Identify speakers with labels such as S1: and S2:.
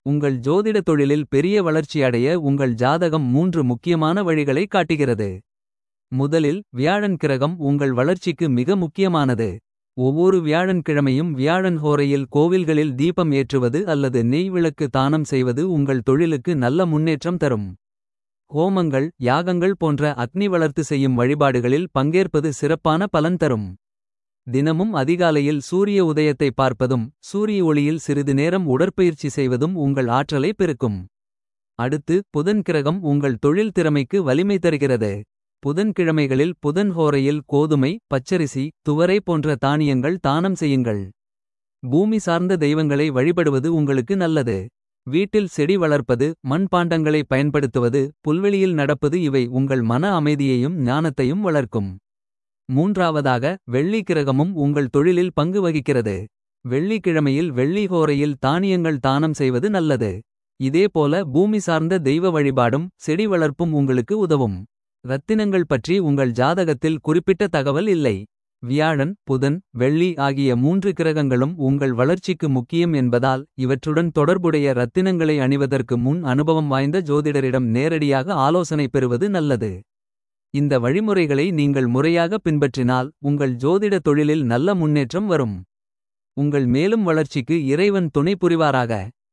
S1: உங்கள் ஜோதிட தொழிலில் பெரிய வளர்ச்சியடைய உங்கள் ஜாதகம் மூன்று முக்கியமான வழிகளை காட்டுகிறது. முதலில் வியாழன் கிரகம் உங்கள் வளர்ச்சிக்கு மிக முக்கியமானது. ஒவ்வொரு வியாழன்கிழமையும் வியாழன் ஹோரையில் கோவில்களில் தீபம் ஏற்றுவது அல்லது நெய் விளக்கு தானம் செய்வது உங்கள் தொழிலுக்கு நல்ல முன்னேற்றம் தரும். ஹோமங்கள் யாகங்கள் போன்ற அக்னி வளர்த்து செய்யும் வழிபாடுகளில் பங்கேற்பது சிறப்பான பலன் தரும். தினமும் அதிகாலையில் சூரிய உதயத்தை பார்ப்பதும் சூரிய ஒளியில் சிறிது நேரம் உடற்பயிற்சி செய்வதும் உங்கள் ஆற்றலை பெருக்கும். அடுத்து புதன் கிரகம் உங்கள் தொழில் திறமைக்கு வலிமை தருகிறது. புதன்கிழமைகளில் புதன் ஹோரையில் கோதுமை பச்சரிசி துவரை போன்ற தானியங்கள் தானம் செய்யுங்கள். பூமி சார்ந்த தெய்வங்களை வழிபடுவது உங்களுக்கு நல்லது. வீட்டில் செடி வளர்ப்பது மண்பாண்டங்களை பயன்படுத்துவது புல்வெளியில் நடப்பது இவை உங்கள் மன அமைதியையும் ஞானத்தையும் வளர்க்கும். மூன்றாவதாக வெள்ளி கிரகமும் உங்கள் தொழிலில் பங்கு வகிக்கிறது. வெள்ளிக்கிழமையில் வெள்ளி ஹோரையில் தானியங்கள் தானம் செய்வது நல்லது. இதேபோல பூமி சார்ந்த தெய்வ வழிபாடும் செடி வளர்ப்பும் உங்களுக்கு உதவும். ரத்தினங்கள் பற்றி உங்கள் ஜாதகத்தில் குறிப்பிட்ட தகவல் இல்லை. வியாழன் புதன் வெள்ளி ஆகிய மூன்று கிரகங்களும் உங்கள் வளர்ச்சிக்கு முக்கியம் என்பதால் இவற்றுடன் தொடர்புடைய ரத்தினங்களை அணிவதற்கு முன் அனுபவம் வாய்ந்த ஜோதிடரிடம் நேரடியாக ஆலோசனை பெறுவது நல்லது. இந்த வழிமுறைகளை நீங்கள் முறையாக பின்பற்றினால் உங்கள் ஜோதிட தொழிலில் நல்ல முன்னேற்றம் வரும். உங்கள் மேலும் வளர்ச்சிக்கு இறைவன் துணை புரிவாராக.